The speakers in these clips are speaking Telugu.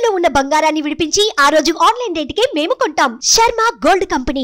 తాకట్టులో ఉన్న బంగారాన్ని విడిపించి ఆ రోజు ఆన్లైన్ రేటుకే మేము కొంటాం శర్మ గోల్డ్ కంపెనీ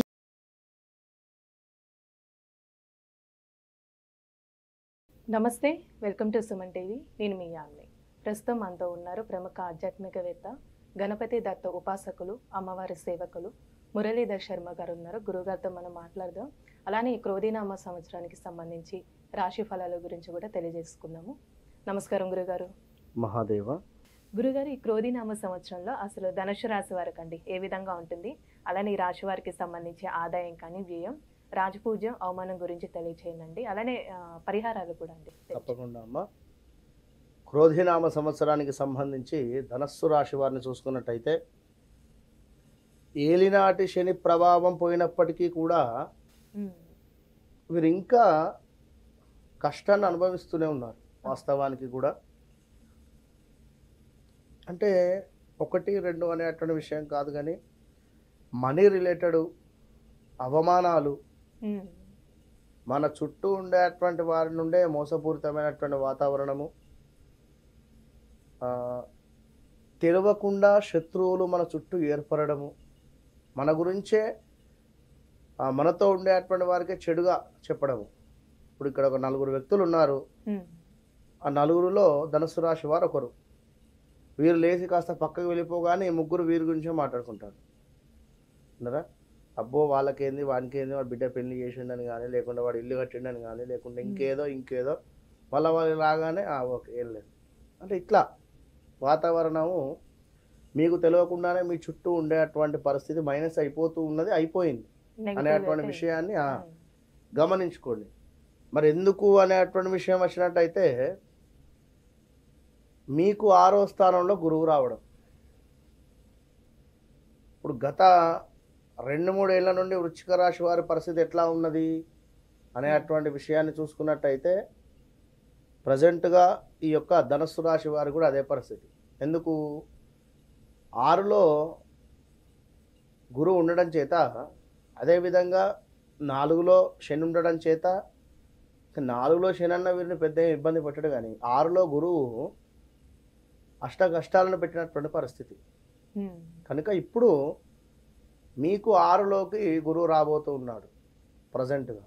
నమస్తే వెల్కమ్ టు సుమన్ టీవీ నేను మీ యామ్ని ప్రస్తుతం మనతో ఉన్నారు ప్రముఖ ఆధ్యాత్మికవేత్త గణపతి దత్త ఉపాసకులు అమ్మవారి సేవకులు మురళీధర్ శర్మ గారు ఉన్నారు గురుగారితో మనం మాట్లాడదాం అలానే ఈ క్రోధీనామ సంవత్సరానికి సంబంధించి రాశి ఫలాల గురించి కూడా తెలియజేసుకుందాము నమస్కారం గురుగారు మహాదేవ గురుగారు ఈ క్రోధీనామ సంవత్సరంలో అసలు ధనుసు రాశి వారికి అండి ఏ విధంగా ఉంటుంది అలానే ఈ రాశి వారికి సంబంధించి ఆదాయం కానీ వ్యయం రాజపూజ్యం అవమానం గురించి తెలియచేయండి అలానే ఆ, పరిహారాలు కూడా అండి తప్పకుండా అమ్మ క్రోధినామ సంవత్సరానికి సంబంధించి ధనస్సు రాశి వారిని చూసుకున్నట్టయితే ఏలినాటి శని ప్రభావం పోయినప్పటికీ కూడా ఉమ్, వీరు ఇంకా కష్టాన్ని అనుభవిస్తూనే ఉన్నారు వాస్తవానికి కూడా అంటే ఒకటి రెండు అనేటువంటి విషయం కాదు కానీ మనీ రిలేటెడ్ అవమానాలు ఉమ్, మన చుట్టూ ఉండేటువంటి వారి నుండే మోసపూరితమైనటువంటి వాతావరణము ఆ, తెలియకుండా శత్రువులు మన చుట్టూ ఏర్పడము మన గురించే ఆ, మనతో ఉండేటువంటి వారికి చెడుగా చెప్పడము ఇప్పుడు ఇక్కడ ఒక నలుగురు వ్యక్తులు ఉన్నారు ఉమ్, ఆ నలుగురిలో ధనుసు రాశి వారు ఒకరు వీరు లేచి కాస్త పక్కకు వెళ్ళిపోగానే ఈ ముగ్గురు వీరి గురించే మాట్లాడుకుంటారు ఉన్నారా అబ్బో వాళ్ళకేంది వానికి ఏంది వాడు బిడ్డ పెళ్లి చేసిండని కానీ లేకుండా వాడు ఇల్లు కట్టిండని కానీ లేకుంటే ఇంకేదో ఇంకేదో మళ్ళీ వాళ్ళు రాగానే "ఆ, ఓకే ఏం లేదు అంటే ఇట్లా వాతావరణము మీకు తెలియకుండానే మీ చుట్టూ ఉండేటువంటి పరిస్థితి మైనస్ అయిపోతూ ఉన్నది అయిపోయింది negative అనేటువంటి అయితే- విషయాన్ని ఆ, ఉమ్, గమనించుకోండి మరి ఎందుకు అనేటువంటి విషయం వచ్చినట్టయితే మీకు ఆరో స్థానంలో గురువు రావడం ఇప్పుడు గత రెండు మూడేళ్ల నుండి వృశ్చిక రాశి వారి పరిస్థితి ఎట్లా ఉన్నది అనేటువంటి విషయాన్ని చూసుకున్నట్టయితే ప్రజెంట్గా ఈ యొక్క ధనస్సు రాశి వారి కూడా అదే పరిస్థితి ఎందుకు ఆరులో గురువు ఉండడం చేత అదేవిధంగా నాలుగులో శని ఉండడం చేత నాలుగులో శని అన్న వీరిని పెద్ద ఏం ఇబ్బంది పెట్టడు కానీ ఆరులో గురువు అష్ట కష్టాలను పెట్టినటువంటి పరిస్థితి ఉమ్, కనుక ఇప్పుడు మీకు ఆరులోకి గురువు రాబోతూ ఉన్నాడు ప్రజెంట్గా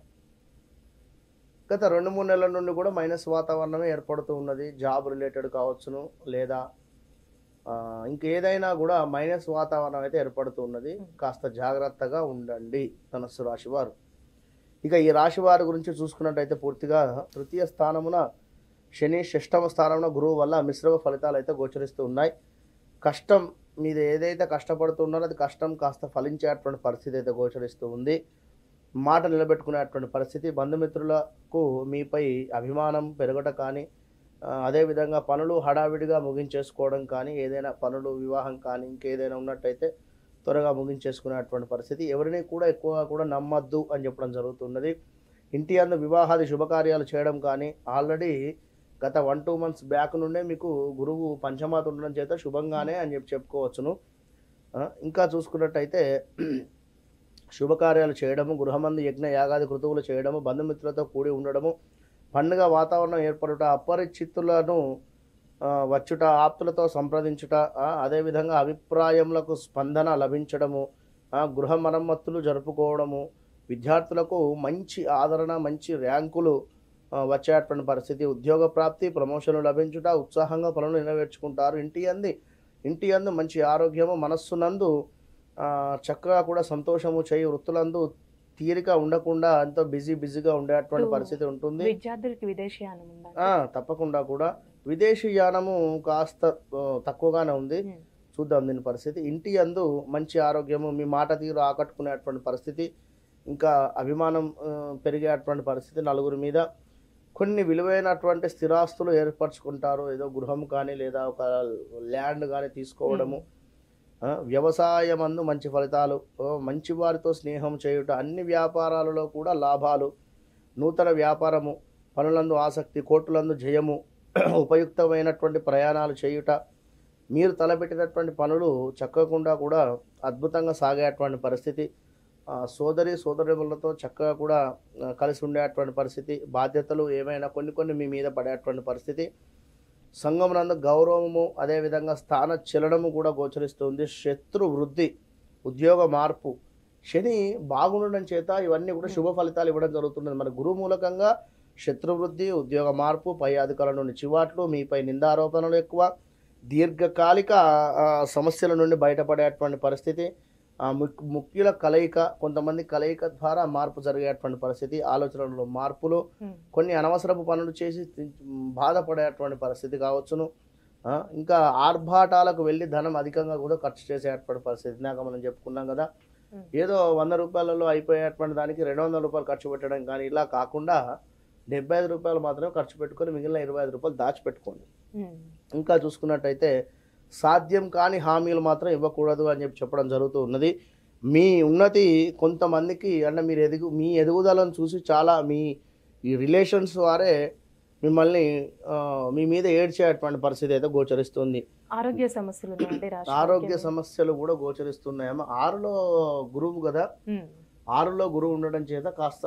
గత రెండు మూడు నెలల నుండి కూడా మైనస్ వాతావరణమే ఏర్పడుతూ ఉన్నది జాబ్ రిలేటెడ్ కావచ్చును లేదా ఆ, ఇంకేదైనా కూడా మైనస్ వాతావరణం అయితే ఏర్పడుతూ ఉన్నది కాస్త జాగ్రత్తగా ఉండండి ధనస్సు రాశి వారు ఇక ఈ రాశి వారి గురించి చూసుకున్నట్టయితే పూర్తిగా తృతీయ స్థానమున శని షష్టమ స్థానంలో గురువు వల్ల మిశ్రమ ఫలితాలు అయితే గోచరిస్తూ ఉన్నాయి కష్టం మీరు ఏదైతే కష్టపడుతున్నారో అది కష్టం కాస్త ఫలించేటువంటి పరిస్థితి అయితే గోచరిస్తూ ఉంది మాట నిలబెట్టుకునేటువంటి పరిస్థితి బంధుమిత్రులకు మీపై అభిమానం పెరగట కానీ ఆ, అదేవిధంగా పనులు హడావిడిగా ముగించేసుకోవడం కానీ ఏదైనా పనులు వివాహం కానీ ఇంకేదైనా ఉన్నట్టయితే త్వరగా ముగించేసుకునేటువంటి పరిస్థితి ఎవరిని కూడా ఎక్కువగా కూడా నమ్మద్దు అని చెప్పడం జరుగుతున్నది ఇంటి అందు వివాహాది శుభకార్యాలు చేయడం కానీ ఆల్రెడీ గత వన్ టూ మంత్స్ బ్యాక్ నుండే మీకు గురువు పంచమాత ఉండడం చేత శుభంగానే అని చెప్పి చెప్పుకోవచ్చును ఆ, ఇంకా చూసుకున్నట్టయితే శుభకార్యాలు చేయడము గృహమందు యజ్ఞ యాగాది కృతువులు చేయడము బంధుమిత్రులతో కూడి ఉండడము పండుగ వాతావరణం ఏర్పడుట అపరిచితులను ఆ, వచ్చుట ఆప్తులతో సంప్రదించుట ఆ, అదేవిధంగా అభిప్రాయములకు స్పందన లభించడము ఆ, గృహ మరమ్మతులు జరుపుకోవడము విద్యార్థులకు మంచి ఆదరణ మంచి ర్యాంకులు ఆ, వచ్చేటువంటి పరిస్థితి ఉద్యోగ ప్రాప్తి ప్రమోషన్లు లభించుట ఉత్సాహంగా పనులు నెరవేర్చుకుంటారు ఇంటి అంది ఇంటి అందు మంచి ఆరోగ్యము మనస్సునందు ఆ, చక్కగా కూడా సంతోషము చేయి వృత్తులందు తీరిక ఉండకుండా ఎంతో బిజీ బిజీగా ఉండేటువంటి ఇప్పుడు పరిస్థితి ఉంటుంది విద్యార్థులకి విదేశీయానం ఉందా ఆ, తప్పకుండా కూడా విదేశీ యానము కాస్త ఆ, తక్కువగానే ఉంది ఉమ్, చూద్దాం దీని పరిస్థితి ఇంటి అందు మంచి ఆరోగ్యము మీ మాట తీరు ఆకట్టుకునేటువంటి పరిస్థితి ఇంకా అభిమానం ఆ, పెరిగేటువంటి పరిస్థితి నలుగురి మీద కొన్ని విలువైనటువంటి స్థిరాస్తులు ఏర్పరచుకుంటారు ఏదో గృహం కానీ లేదా ఒక ల్యాండ్ కానీ తీసుకోవడము ఆ, వ్యవసాయం అందు మంచి ఫలితాలు ఓ, మంచి వారితో స్నేహం చేయుట అన్ని వ్యాపారాలలో కూడా లాభాలు నూతన వ్యాపారము పనులందు ఆసక్తి కోర్టులందు జయము ఉపయుక్తమైనటువంటి ప్రయాణాలు చేయుట మీరు తలపెట్టినటువంటి పనులు చక్కకుండా కూడా అద్భుతంగా సాగేటువంటి పరిస్థితి ఆ, సోదరి సోదరులతో చక్కగా కూడా ఆ, కలిసి ఉండేటువంటి పరిస్థితి బాధ్యతలు ఏమైనా కొన్ని కొన్ని మీ మీద పడేటువంటి పరిస్థితి సంఘం నందు గౌరవము అదేవిధంగా స్థాన చలనము కూడా గోచరిస్తుంది శత్రు వృద్ధి ఉద్యోగ మార్పు శని బాగుండడం చేత ఇవన్నీ కూడా శుభ ఫలితాలు ఇవ్వడం జరుగుతున్నది మన గురువు మూలకంగా శత్రువృద్ధి ఉద్యోగ మార్పు పై అధికారుల నుండి చివాట్లు మీపై నిందారోపణలు ఎక్కువ దీర్ఘకాలిక ఆ, సమస్యల నుండి బయటపడేటువంటి పరిస్థితి ఆ, ముక్- ముఖ్యుల కలయిక కొంతమంది కలయిక ద్వారా మార్పు జరిగేటువంటి పరిస్థితి ఆలోచనలో మార్పులు ఉమ్, కొన్ని అనవసరపు పనులు చేసి తి- బాధపడేటువంటి పరిస్థితి కావచ్చును ఆ, ఇంకా ఆర్భాటాలకు వెళ్ళి ధనం అధికంగా కూడా ఖర్చు చేసేటువంటి పరిస్థితి ఇందాక మనం చెప్పుకున్నాం కదా ఉమ్. ఏదో వంద రూపాయలలో అయిపోయేటువంటి దానికి రెండు వందల రూపాయలు ఖర్చు పెట్టడం కానీ ఇలా కాకుండా డెబ్బై ఐదు రూపాయలు మాత్రమే ఖర్చు పెట్టుకొని మిగిలిన ఇరవై ఐదు రూపాయలు దాచిపెట్టుకోండి ఉమ్, ఇంకా చూసుకున్నట్టయితే సాధ్యం కాని హామీలు మాత్రం ఇవ్వకూడదు అని చెప్పి చెప్పడం జరుగుతూ ఉన్నది మీ ఉన్నతి కొంతమందికి అంటే మీరు ఎదుగు మీ ఎదుగుదలను చూసి చాలా మీ ఈ రిలేషన్స్ వారే మిమ్మల్ని ఆ, మీ మీద ఏడ్చేటువంటి పరిస్థితి అయితే గోచరిస్తుంది ఆరోగ్య సమస్యలు ఉన్నాయండి రాశి ఆరోగ్య వారికి? సమస్యలు కూడా గోచరిస్తున్నాయేమో ఆరులో గురువు కదా ఉమ్, ఆరులో గురువు ఉండడం చేత కాస్త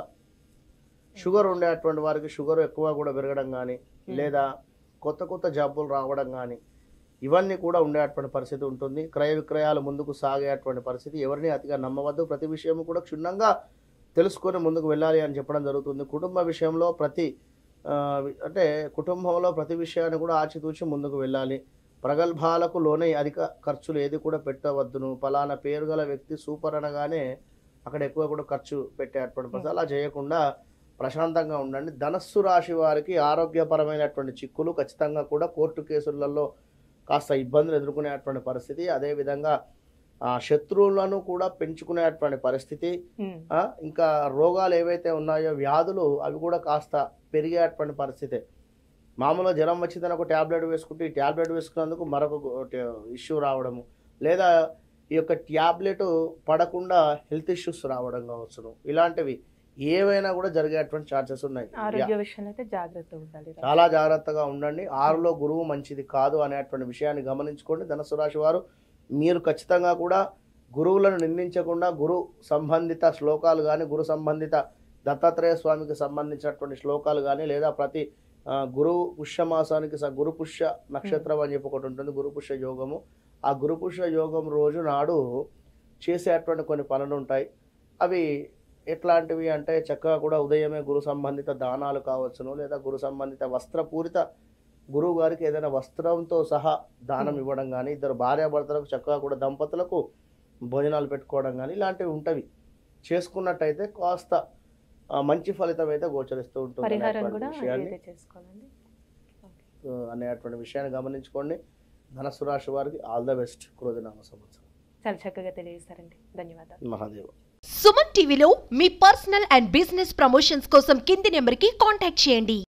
షుగర్ ఉండేటువంటి వారికి షుగర్ ఎక్కువ కూడా పెరగడం కానీ లేదా కొత్త కొత్త జబ్బులు రావడం కానీ ఇవన్నీ కూడా ఉండేటువంటి పరిస్థితి ఉంటుంది క్రయ విక్రయాలు ముందుకు సాగేటువంటి పరిస్థితి ఎవరిని అతిగా నమ్మవద్దు ప్రతి విషయం కూడా క్షుణ్ణంగా తెలుసుకొని ముందుకు వెళ్ళాలి అని చెప్పడం జరుగుతుంది కుటుంబ విషయంలో ప్రతి ఆ, అంటే కుటుంబంలో ప్రతి విషయాన్ని కూడా ఆచితూచి ముందుకు వెళ్ళాలి ప్రగల్భాలకు లోనై అధిక ఖర్చులు ఏది కూడా పెట్టవద్దును పలానా పేరు గల వ్యక్తి సూపర్ అనగానే అక్కడ ఎక్కువ కూడా ఖర్చు పెట్టేటువంటి పరిస్థితి అలా చేయకుండా ప్రశాంతంగా ఉండండి ధనస్సు రాశి వారికి ఆరోగ్యపరమైనటువంటి చిక్కులు ఖచ్చితంగా కూడా కోర్టు కేసులలో కాస్త ఇబ్బందులు ఎదుర్కొనేటువంటి పరిస్థితి అదేవిధంగా ఆ, శత్రువులను కూడా పెంచుకునేటువంటి పరిస్థితి ఉమ్, ఆ, ఇంకా రోగాలు ఏవైతే ఉన్నాయో వ్యాధులు అవి కూడా కాస్త పెరిగేటువంటి పరిస్థితి మామూలుగా జ్వరం వచ్చిందని ఒక ట్యాబ్లెట్ వేసుకుంటే ఈ ట్యాబ్లెట్ వేసుకున్నందుకు మరొక ఇష్యూ రావడము లేదా ఈ యొక్క ట్యాబ్లెట్ పడకుండా హెల్త్ ఇష్యూస్ రావడం కావచ్చును ఇలాంటివి ఏవైనా కూడా జరిగేటువంటి ఛాన్సెస్ ఉన్నాయి ఆరోగ్య విషయంలో అయితే జాగ్రత్త ఉండాలి రాశి. చాలా జాగ్రత్తగా ఉండండి ఆరులో గురువు మంచిది కాదు అనేటువంటి విషయాన్ని గమనించుకోండి ధనుసు రాశి వారు మీరు ఖచ్చితంగా కూడా గురువులను నిందించకుండా గురు సంబంధిత శ్లోకాలు కానీ గురు సంబంధిత దత్తాత్రేయ స్వామికి సంబంధించినటువంటి శ్లోకాలు కానీ లేదా ప్రతి ఆ, గురువు పుష్యమాసానికి స- గురు పుష్య నక్షత్రం అని చెప్పి ఒకటి ఉంటుంది గురు పుష్య యోగము ఆ గురు పుష్య యోగం రోజు నాడు చేసేటువంటి కొన్ని పనులు ఉంటాయి అవి ఎట్లాంటివి అంటే చక్కగా కూడా ఉదయమే గురు సంబంధిత దానాలు కావచ్చును లేదా గురు సంబంధిత వస్త్రపూరిత గురువు గారికి ఏదైనా వస్త్రంతో సహా దానం Hmm. ఇవ్వడం కానీ ఇద్దరు భార్యాభర్తలకు చక్కగా కూడా దంపతులకు భోజనాలు పెట్టుకోవడం కానీ ఇలాంటివి ఉంటవి చేసుకున్నట్టయితే కాస్త ఆ, మంచి ఫలితం అయితే గోచరిస్తూ ఉంటుంది పరిహారం అనేటువంటి కూడా విషయాన్ని ఇదే చేసుకోవాలండి ఓకే. ఆ, అనేటువంటి విషయాన్ని గమనించుకోండి ధనస్సు రాశి వారికి ఆల్ ద బెస్ట్ క్రోధనామ సంవత్సరం చాలా చక్కగా తెలియజేశారండి ధన్యవాదాలు మహాదేవ సుమన్ టీవీలో మీ పర్సనల్ అండ్ బిజినెస్ ప్రమోషన్స్ కోసం కింది నెంబర్కి కాంటాక్ట్ చేయండి